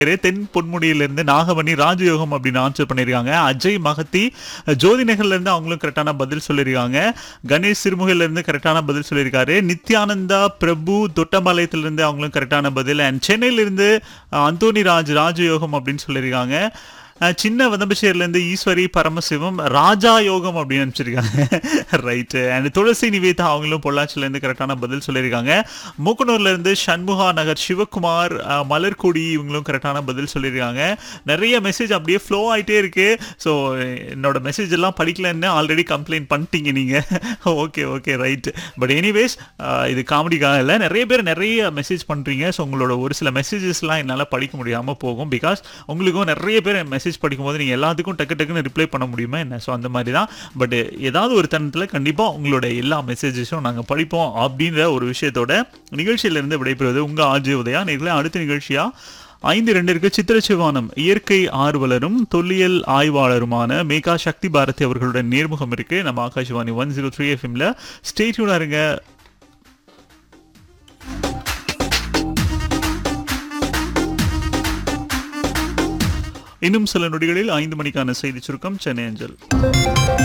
தென் பொன்முடியிலிருந்து நாகமணி ராஜயோகம் அப்படின்னு ஆன்சர் பண்ணியிருக்காங்க அஜய் மகத்தி ஜோதிநகர்ல இருந்து அவங்களும் கரெக்டான பதில் சொல்லியிருக்காங்க கணேஷ் சிறுமுகையில இருந்து கரெக்டான பதில் சொல்லியிருக்காரு நித்யானந்தா பிரபு தொட்டம்பாளையத்துல இருந்து அவங்களும் கரெக்டான பதில் அண்ட் சென்னையில இருந்து அஹ், அந்தோனி ராஜ் ராஜயோகம் அப்படின்னு சொல்லியிருக்காங்க அஹ், சின்ன வதம்பஷேர்ல இருந்து ஈஸ்வரி பரமசிவம் ராஜா யோகம் அப்படின்னு அனுப்பிச்சிருக்காங்க ரைட்டு அண்ட் துளசி நிவேதா அவங்களும் பொள்ளாச்சில இருந்து கரெக்டான பதில் சொல்லியிருக்காங்க மூக்கனூர்ல இருந்து சண்முகா நகர் சிவகுமார் அஹ், மலர்கொடி இவங்களும் கரெக்டான பதில் சொல்லியிருக்காங்க நிறைய மெசேஜ் அப்படியே ஃப்ளோ ஆயிட்டே இருக்கு ஸோ என்னோட மெசேஜ் எல்லாம் படிக்கலன்னு ஆல்ரெடி கம்ப்ளைண்ட் பண்ணிட்டீங்க நீங்க okay okay right but anyways இது காமெடிக்காக இல்லை நிறைய பேர் நிறைய மெசேஜ் பண்றீங்க ஸோ உங்களோட ஒரு சில மெசேஜஸ்லாம் என்னால் படிக்க முடியாம போகும் பிகாஸ் உங்களுக்கும் நிறைய பேர் மெசேஜ் படிக்கும்போது நீங்கள் எல்லாத்துக்கும் டக்கு டக்குன்னு ரிப்ளை பண்ண முடியுமா என்ன ஸோ அந்த மாதிரி தான் பட் ஏதாவது ஒரு தருணத்தில் கண்டிப்பாக உங்களோட எல்லா மெசேஜஸும் நாங்கள் படிப்போம் அப்படின்ற ஒரு விஷயத்தோட நிகழ்ச்சியிலிருந்து விடைபெறுவது உங்கள் ஆர்ஜி உதயா நேரில் அடுத்த நிகழ்ச்சியாக ஐந்து ரெண்டிற்கு சித்திரச்சிவானம் இயற்கை ஆர்வலரும் தொல்லியல் ஆய்வாளருமான மேகா சக்தி பாரதி அவர்களுடன் நேர்முகம் இருக்கு நம்ம ஆகாஷ்வாணி ஒன் ஜீரோ த்ரீ எஃப்எம்ல ஸ்டேட்யூனா இருங்க இன்னும் சில நொடிகளில் ஐந்து மணிக்கான செய்தி சுருக்கம் சென்னை அஞ்சல்